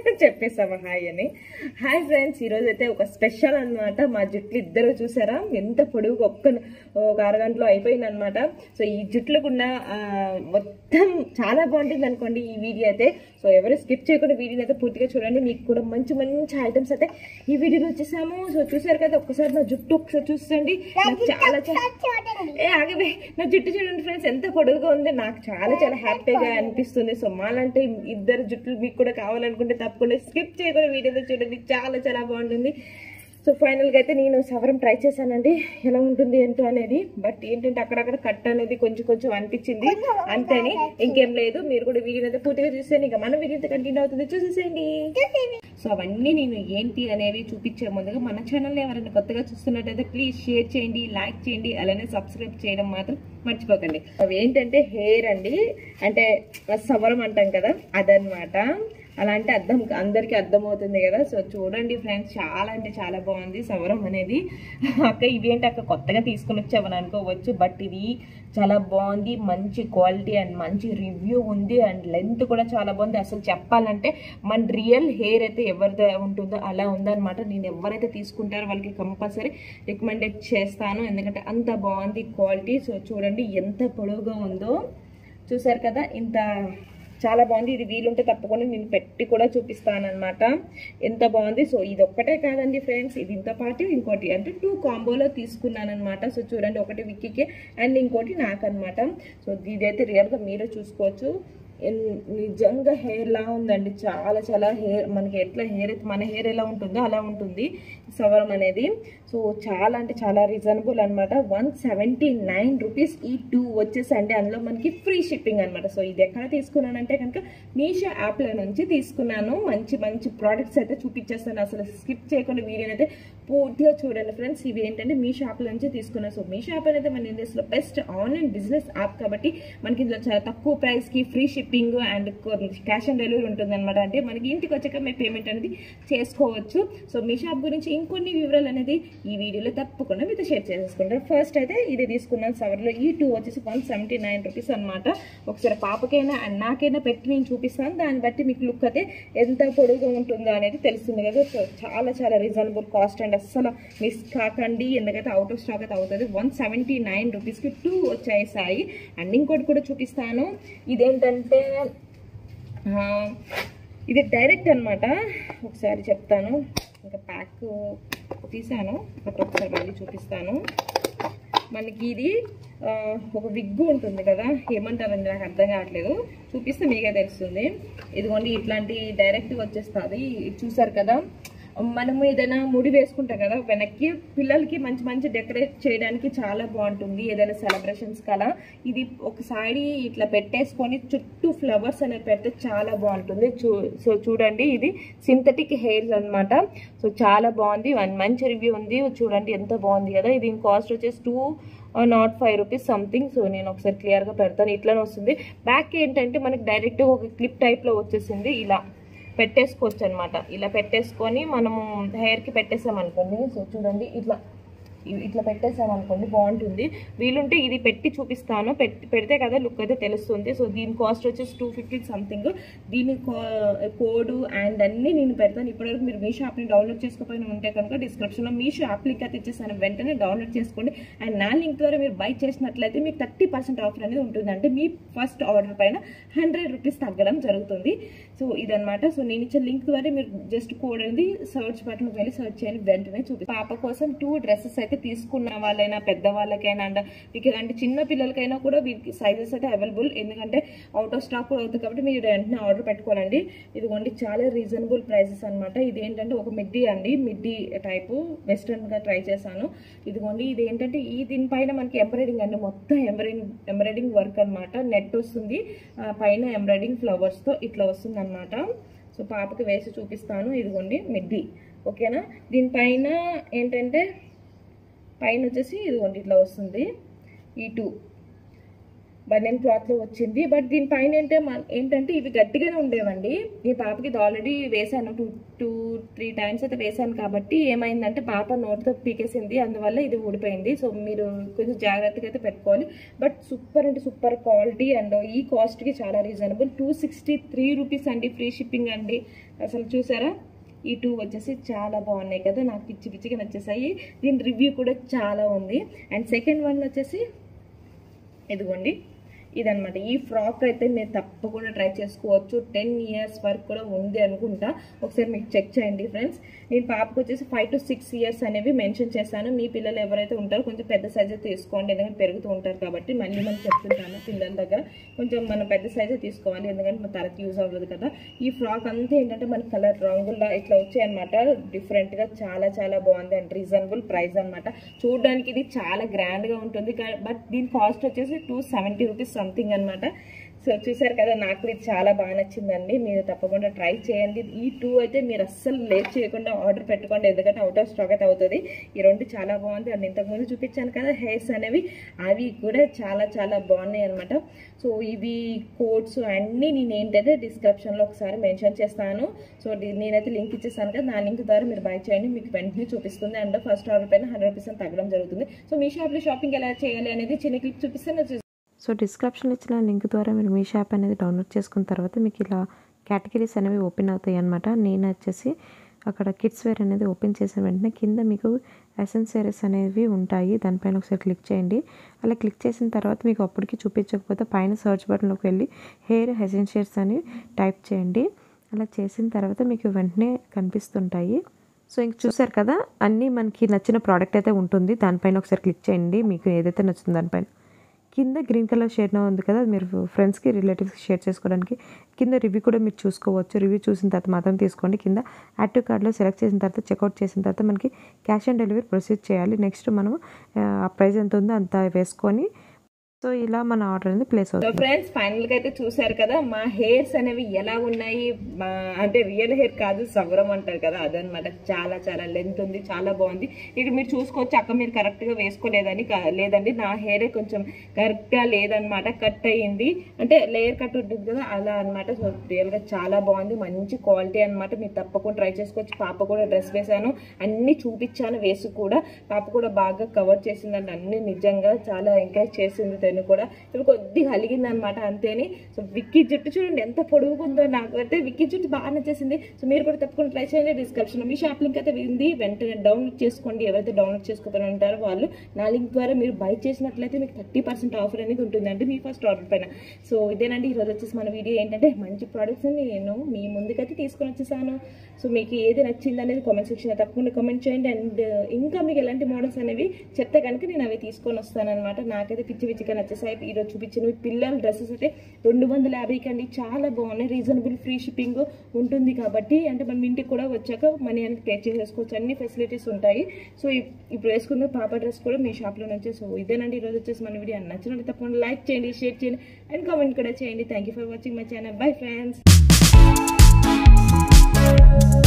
చెప్పేసాము hi అని hi friends ఈరోజు అయితే ఒక స్పెషల్ అన్నమాట మా జుట్లు ఇద్దరు చూసారా ఎంత పొడుగు ఒక్క ఒక అరగంటలో అయిపోయింది అనమాట సో ఈ జుట్లకున్న ఆ, మొత్తం చాలా బాగుంటుంది అనుకోండి ఈ వీడియో అయితే సో ఎవరు స్కిప్ చేయకుండా వీడియోని అయితే పూర్తిగా చూడండి మీకు కూడా మంచి మంచి ఐటమ్స్ అయితే ఈ వీడియోలో వచ్చేసాము సో చూసారు కదా ఒక్కసారి నా జుట్టు ఒకసారి చూసండి నాకు చాలా చాలా ఏ ఆగవే నా జుట్టు చూడండి ఫ్రెండ్స్ ఎంత పొడుగుగా ఉంది నాకు చాలా చాలా హ్యాపీగా అనిపిస్తుంది సో మాలంటే ఇద్దరు జుట్లు మీకు కూడా కావాలనుకుంటే తప్పకుండా స్కిప్ చేయకుండా వీడియోలో చూడండి చాలా చాలా బాగుంటుంది సో ఫైనల్గా అయితే నేను సవరం ట్రై చేశానండి ఎలా ఉంటుంది ఏంటో అనేది బట్ ఏంటంటే అక్కడక్కడ కట్ అనేది కొంచెం కొంచెం అనిపించింది అంతేని ఇంకేం లేదు మీరు కూడా వీడియో అయితే పూర్తిగా చూసేయండి ఇంకా మన వీడియో అయితే కంటిన్యూ అవుతుంది చూసేసేయండి సో అవన్నీ నేను ఏంటి అనేవి చూపించే ముందుగా మన ఛానల్ ఎవరైనా కొత్తగా చూస్తున్నట్టయితే ప్లీజ్ షేర్ చేయండి లైక్ చేయండి అలానే సబ్స్క్రైబ్ చేయడం మాత్రం మర్చిపోకండి అవి ఏంటంటే హెయిర్ అండి అంటే సవరం అంటాం కదా అదనమాట అలా అంటే అర్థం అందరికీ అర్థమవుతుంది కదా సో చూడండి ఫ్రెండ్స్ చాలా అంటే చాలా బాగుంది సవరం అనేది అక్క ఇవేంటి అక్క కొత్తగా తీసుకుని వచ్చామని అనుకోవచ్చు బట్ ఇది చాలా బాగుంది మంచి క్వాలిటీ అండ్ మంచి రివ్యూ ఉంది అండ్ లెంత్ కూడా చాలా బాగుంది అసలు చెప్పాలంటే మన రియల్ హెయిర్ అయితే ఎవరిది ఉంటుందో అలా ఉందన్నమాట నేను ఎవరైతే తీసుకుంటారో వాళ్ళకి కంపల్సరీ రికమెండెడ్ చేస్తాను ఎందుకంటే అంత బాగుంది క్వాలిటీ సో చూడండి ఎంత పొడవుగా ఉందో చూసారు కదా ఇంత చాలా బాగుంది ఇది వీలుంటే తప్పకుండా నేను పెట్టి కూడా చూపిస్తాను అనమాట ఎంత బాగుంది సో ఇది ఒక్కటే కాదండి ఫ్రెండ్స్ ఇది ఇంత పాటు ఇంకోటి అంటే టూ కాంబోలో తీసుకున్నాను అనమాట సో చూడండి ఒకటి విక్కీకి అండ్ ఇంకోటి నాకు అనమాట సో ఇదైతే రియల్గా మీరే చూసుకోవచ్చు ఎన్- నిజంగా హెయిర్ లా ఉందండి చాలా చాలా హెయిర్ మనకి ఎట్లా హెయిర్ అయితే మన హెయిర్ ఎలా ఉంటుందో అలా ఉంటుంది సవరం అనేది సో చాలా అంటే చాలా రీజనబుల్ అనమాట వన్ సెవెంటీ నైన్ రూపీస్ ఈ టూ వచ్చేసి అండి అందులో మనకి ఫ్రీ షిప్పింగ్ అనమాట సో ఇది ఎక్కడ తీసుకున్నానంటే కనుక మీషో యాప్ల నుంచి తీసుకున్నాను మంచి మంచి ప్రోడక్ట్స్ అయితే చూపించేస్తాను అసలు స్కిప్ చేయకుండా వీడియోని అయితే పూర్తిగా చూడండి ఫ్రెండ్స్ ఇవి ఏంటంటే మీషో యాప్ నుంచి తీసుకున్నాను సో మీషో యాప్ అనేది మన ఇండియాస్లో బెస్ట్ ఆన్లైన్ బిజినెస్ యాప్ కాబట్టి మనకి ఇందులో చాలా తక్కువ ప్రైస్కి free shipping and cash on delivery ఉంటుంది అనమాట అంటే మనకి ఇంటికి వచ్చాక మీరు పేమెంట్ అనేది చేసుకోవచ్చు సో మీ షాప్ గురించి ఇంకొన్ని వివరాలు అనేది ఈ వీడియోలో తప్పకుండా మీతో షేర్ చేసేసుకుంటారు ఫస్ట్ అయితే ఇది తీసుకున్నాను సవర్లో ఈ టూ వచ్చేసి వన్ సెవెంటీ నైన్ రూపీస్ అనమాట ఒకసారి పాపకైనా అండ్ నాకైనా పెట్టి నేను చూపిస్తాను దాన్ని బట్టి మీకు లుక్ అయితే ఎంత పొడుగుగా ఉంటుందో అనేది తెలుస్తుంది కదా సో చాలా చాలా రీజనబుల్ కాస్ట్ అండ్ అస్సలు మిస్ కాకండి ఎందుకంటే అవుట్ ఆఫ్ స్టాక్ అయితే అవుతుంది వన్ సెవెంటీ నైన్ రూపీస్కి టూ వచ్చేసాయి అండ్ ఇంకోటి కూడా చూపిస్తాను ఇదేంటంటే ఆ, ఇది డైరెక్ట్ అన్నమాట ఒకసారి చెప్తాను ఇంకా ప్యాక్ తీసాను బట్ ఒకసారి మళ్ళీ చూపిస్తాను మనకి ఇది ఆ, ఒక విగ్గు ఉంటుంది కదా ఏమంటారండి నాకు అర్థం కావట్లేదు చూపిస్తే మీకే తెలుస్తుంది ఇదిగోండి ఇట్లాంటి డైరెక్ట్గా వచ్చేస్తుంది చూసారు కదా మనము ఏదైనా ముడి వేసుకుంటాం కదా వెనక్కి పిల్లలకి మంచి మంచి డెకరేట్ చేయడానికి చాలా బాగుంటుంది ఏదైనా సెలబ్రేషన్స్ కలా ఇది ఒకసారి ఇట్లా పెట్టేసుకొని చుట్టూ ఫ్లవర్స్ అనేవి పెడితే చాలా బాగుంటుంది చూ సో చూడండి ఇది సింథటిక్ హెయిర్స్ అన్నమాట సో చాలా బాగుంది వన్ మంచి రివ్యూ ఉంది చూడండి ఎంత బాగుంది కదా ఇది కాస్ట్ వచ్చేసి two nought five rupees something so నేను ఒకసారి క్లియర్గా పెడతాను ఇట్లానే వస్తుంది బ్యాక్ ఏంటంటే మనకి డైరెక్ట్ ఒక క్లిప్ టైప్లో వచ్చేసింది ఇలా పెట్టేసుకోవచ్చు అనమాట ఇలా పెట్టేసుకొని మనము హెయిర్కి పెట్టేసాం అనుకోండి సో చూడండి ఇట్లా ఇ- ఇట్లా పెట్టేసాం అనుకోండి బాగుంటుంది వీలుంటే ఇది పెట్టి చూపిస్తాను పెట్టి పెడితే కదా లుక్ అయితే తెలుస్తుంది సో దీని కాస్ట్ వచ్చేసి టూ ఫిఫ్టీ సంథింగ్ దీని కోడ్ అండ్ అన్నీ నేను పెడతాను ఇప్పటివరకు మీరు మీ షాప్ని డౌన్లోడ్ చేసుకోకపోయినా ఉంటే కనుక డిస్క్రిప్షన్లో మీ షాప్ లింక్ అయితే ఇచ్చేసాను వెంటనే డౌన్లోడ్ చేసుకోండి అండ్ నా లింక్ ద్వారా మీరు బై చేసినట్లయితే మీకు థర్టీ పర్సెంట్ ఆఫర్ అనేది ఉంటుంది అంటే మీ ఫస్ట్ ఆర్డర్ పైన హండ్రెడ్ రూపీస్ తగ్గడం జరుగుతుంది సో ఇదనమాట సో నేను ఇచ్చే లింక్ ద్వారా మీరు జస్ట్ కోడ్ అనేది సర్చ్ బటన్ వెళ్ళి సర్చ్ చేయండి వెంటనే చూపి పాప కోసం టూ డ్రెస్సెస్ అయితే తీసుకున్న వాళ్ళైనా పెద్ద వాళ్ళకైనా అండ్ మీకు అంటే చిన్న పిల్లలకైనా కూడా వీరికి సైజెస్ అయితే అవైలబుల్ ఎందుకంటే అవుట్ ఆఫ్ స్టాక్ కూడా అవుతుంది కాబట్టి మీరు వెంటనే ఆర్డర్ పెట్టుకోవాలండి ఇదిగోండి చాలా రీజనబుల్ ప్రైసెస్ అనమాట ఇది ఏంటంటే ఒక మిడ్డీ అండి మిడ్డీ టైపు వెస్ట్రన్గా ట్రై చేశాను ఇదిగోండి ఇది ఏంటంటే ఈ దీనిపైన మనకి ఎంబ్రాయిడింగ్ అండి మొత్తం ఎంబ్రాయిడింగ్ ఎంబ్రాయిడింగ్ వర్క్ అనమాట నెట్ వస్తుంది ఆ, పైన ఎంబ్రాయిడింగ్ ఫ్లవర్స్తో ఇట్లా వస్తుంది అనమాట సో పాపకి వేసి చూపిస్తాను ఇదిగోండి మిడ్డీ ఓకేనా దీనిపైన ఏంటంటే పైన వచ్చేసి ఇదిగోండి ఇట్లా వస్తుంది ఈ టూ బనియన్ క్లాత్ లో వచ్చింది బట్ దీనిపైన ఏంటంటే మన- ఏంటంటే ఇవి గట్టిగానే ఉండేవండి ఈ పాపకి ఇది ఆల్రెడీ వేసాను టూ టూ త్రీ టైమ్స్ అయితే వేసాను కాబట్టి ఏమైందంటే పాప నోటితో పీకేసింది అందువల్ల ఇది ఊడిపోయింది సో మీరు కొంచెం జాగ్రత్తగా అయితే పెట్టుకోవాలి బట్ సూపర్ అంటే సూపర్ క్వాలిటీ అండ్ ఈ కాస్ట్కి చాలా reasonable two sixty three rupees అండి ఫ్రీ షిప్పింగ్ అండి అసలు చూసారా ఈ టూ వచ్చేసి చాలా బాగున్నాయి కదా నాకు పిచ్చి పిచ్చిగా నచ్చేసాయి దీని రివ్యూ కూడా చాలా ఉంది అండ్ సెకండ్ వన్ వచ్చేసి ఇదిగోండి ఇదనమాట ఈ ఫ్రాక్ అయితే మీరు తప్పకుండా ట్రై చేసుకోవచ్చు టెన్ ఇయర్స్ వరకు కూడా ఉంది అనుకుంటా ఒకసారి మీకు చెక్ చేయండి ఫ్రెండ్స్ నేను పాపకు వచ్చేసి ఫైవ్ టు సిక్స్ ఇయర్స్ అనేవి మెన్షన్ చేశాను మీ పిల్లలు ఎవరైతే ఉంటారో కొంచెం పెద్ద సైజు తీసుకోండి ఎందుకంటే పెరుగుతూ ఉంటారు కాబట్టి మళ్ళీ మనం చెప్తుంటాను పిల్లల దగ్గర కొంచెం మనం పెద్ద సైజే తీసుకోవాలి ఎందుకంటే మన తలకి యూజ్ అవ్వదు కదా ఈ ఫ్రాక్ అంతా ఏంటంటే మన కలర్ రంగుల్లా ఇట్లా వచ్చాయన్నమాట డిఫరెంట్గా చాలా చాలా బాగుంది అండ్ రీజనబుల్ ప్రైస్ అనమాట చూడడానికి ఇది చాలా గ్రాండ్గా ఉంటుంది బట్ దీని కాస్ట్ వచ్చేసి టూ సెవెంటీ రూపీస్ సంథింగ్ అనమాట సో చూసారు కదా నాకు ఇది చాలా బాగా నచ్చిందండి మీరు తప్పకుండా ట్రై చేయండి ఈ టూ అయితే మీరు అస్సలు లేట్ చేయకుండా ఆర్డర్ పెట్టుకోండి ఎందుకంటే అవుట్ ఆఫ్ స్టాక్ అయితే అవుతుంది ఈ రెండు చాలా బాగుంది అండ్ ఇంతకుముందు చూపించాను కదా హెయిర్స్ అనేవి అవి కూడా చాలా చాలా బాగున్నాయి అనమాట సో ఇవి కోడ్స్ అన్నీ నేను ఏంటంటే డిస్క్రిప్షన్లో ఒకసారి మెన్షన్ చేస్తాను సో ది- నేనైతే లింక్ ఇచ్చేసాను కదా నా లింక్ ద్వారా మీరు బై చేయండి మీకు వెంటనే చూపిస్తుంది అండ్ ఫస్ట్ ఆర్డర్ పైన హండ్రెడ్ పర్సెంట్ తగ్గడం జరుగుతుంది సో మీ షాప్లో షాపింగ్ ఎలా చేయాలి అనేది చిన్న క్లిప్ చూపిస్తాను సో డిస్క్రిప్షన్లో ఇచ్చిన లింక్ ద్వారా మీరు మీ షాప్ అనేది డౌన్లోడ్ చేసుకున్న తర్వాత మీకు ఇలా కేటగిరీస్ అనేవి ఓపెన్ అవుతాయి అనమాట నేను వచ్చేసి అక్కడ కిడ్స్ వేర్ అనేది ఓపెన్ చేసిన వెంటనే కింద మీకు ఎసెన్సరీస్ అనేవి ఉంటాయి దానిపైన ఒకసారి క్లిక్ చేయండి అలా క్లిక్ చేసిన తర్వాత మీకు అప్పటికి చూపించకపోతే పైన సర్చ్ బటన్లోకి వెళ్ళి హెయిర్ ఎసెన్షియర్స్ అని టైప్ చేయండి అలా చేసిన తర్వాత మీకు వెంటనే కనిపిస్తుంటాయి సో ఇంక చూసారు కదా అన్నీ మనకి నచ్చిన ప్రోడక్ట్ అయితే ఉంటుంది దానిపైన ఒకసారి క్లిక్ చేయండి మీకు ఏదైతే నచ్చుతుందో దానిపైన కింద గ్రీన్ కలర్ షేడ్ ఉంది కదా అది మీరు ఫ్రెండ్స్కి రిలేటివ్స్కి షేర్ చేసుకోవడానికి కింద రివ్యూ కూడా మీరు చూసుకోవచ్చు రివ్యూ చూసిన తర్వాత మాత్రం తీసుకోండి కింద యాక్టివ్ కార్డ్లో సెలెక్ట్ చేసిన తర్వాత చెక్అవుట్ చేసిన తర్వాత మనకి క్యాష్ ఆన్ డెలివరీ ప్రొసీడ్ చేయాలి నెక్స్ట్ మనం ఆ ప్రైస్ ఎంత ఉందో అంత వేసుకొని సో ఇలా మన ఆర్డర్ అనేది ప్లేస్ సో అవుతుంది ఫ్రెండ్స్ ఫైనల్ గా అయితే చూసారు కదా మా హెయిర్స్ అనేవి ఎలా ఉన్నాయి మా అంటే రియల్ హెయిర్ కాదు సవరం అంటారు కదా అదనమాట చాలా చాలా లెంత్ ఉంది చాలా బాగుంది ఇక్కడ మీరు చూసుకోవచ్చు అక్క మీరు కరెక్ట్ గా వేసుకోలేదని కా- లేదండి నా హెయిరే కొంచెం కరెక్ట్ గా లేదనమాట కట్ అయ్యింది అంటే లేయర్ కట్ ఉంటుంది కదా అలా అనమాట సో రియల్ గా చాలా బాగుంది మంచి క్వాలిటీ అన్నమాట మీరు తప్పకుండా ట్రై చేసుకోవచ్చు పాప కూడా డ్రెస్ వేసాను అన్ని చూపించాను వేసి కూడా పాప కూడా బాగా కవర్ చేసిందండి అన్ని నిజంగా చాలా ఎంకరేజ్ చేసింది తను కూడా ఇప్పుడు కొద్దిగా అలిగింది అనమాట అంతేని సో విక్కీ జుట్టు చూడండి ఎంత పొడుగుందో నాకు అయితే విక్కీ జుట్టు బాగా నచ్చేసింది సో మీరు కూడా తప్పకుండా ట్రై చేయండి డిస్క్రిప్షన్ మీ షాప్ లింక్ అయితే ఉంది వెంటనే డౌన్లోడ్ చేసుకోండి ఎవరైతే డౌన్లోడ్ చేసుకోకపోయిన ఉంటారో వాళ్ళు నా లింక్ ద్వారా మీరు బై చేసినట్లయితే మీకు థర్టీ పర్సెంట్ ఆఫర్ అనేది ఉంటుందండి మీ ఫస్ట్ ఆర్డర్ పైన సో ఇదేనండి ఈరోజు వచ్చేసి మన వీడియో ఏంటంటే మంచి ప్రోడక్ట్స్ నేను మీ ముందుకైతే తీసుకొని వచ్చేసాను సో మీకు ఏది నచ్చింది అనేది కామెంట్ సెక్షన్ తప్పకుండా కామెంట్ చేయండి అండ్ ఇంకా మీకు ఎలాంటి మోడల్స్ అనేవి చెప్తే కనుక నేను అవి తీసుకొని వస్తాను అనమాట నాకైతే పిచ్చి పిచ్చిగా నచ్చేసాయి ఈరోజు చూపించిన పిల్లల డ్రెస్సెస్ అయితే రెండు వందల యాభైకి అండి చాలా బాగున్నాయి రీజనబుల్ ఫ్రీ షిప్పింగ్ ఉంటుంది కాబట్టి అంటే మనం ఇంటికి కూడా వచ్చాక మనీ అనేది పే చేసేసుకోవచ్చు అన్ని ఫెసిలిటీస్ ఉంటాయి సో ఇప్- ఇప్పుడు వేసుకున్న పాప డ్రెస్ కూడా మీ షాప్లో నుంచి సో ఇదేనండి ఈరోజు వచ్చేసి మన వీడియో నచ్చినట్టు తప్పకుండా లైక్ చేయండి షేర్ చేయండి అండ్ కామెంట్ కూడా చేయండి thank you for watching my channel bye friends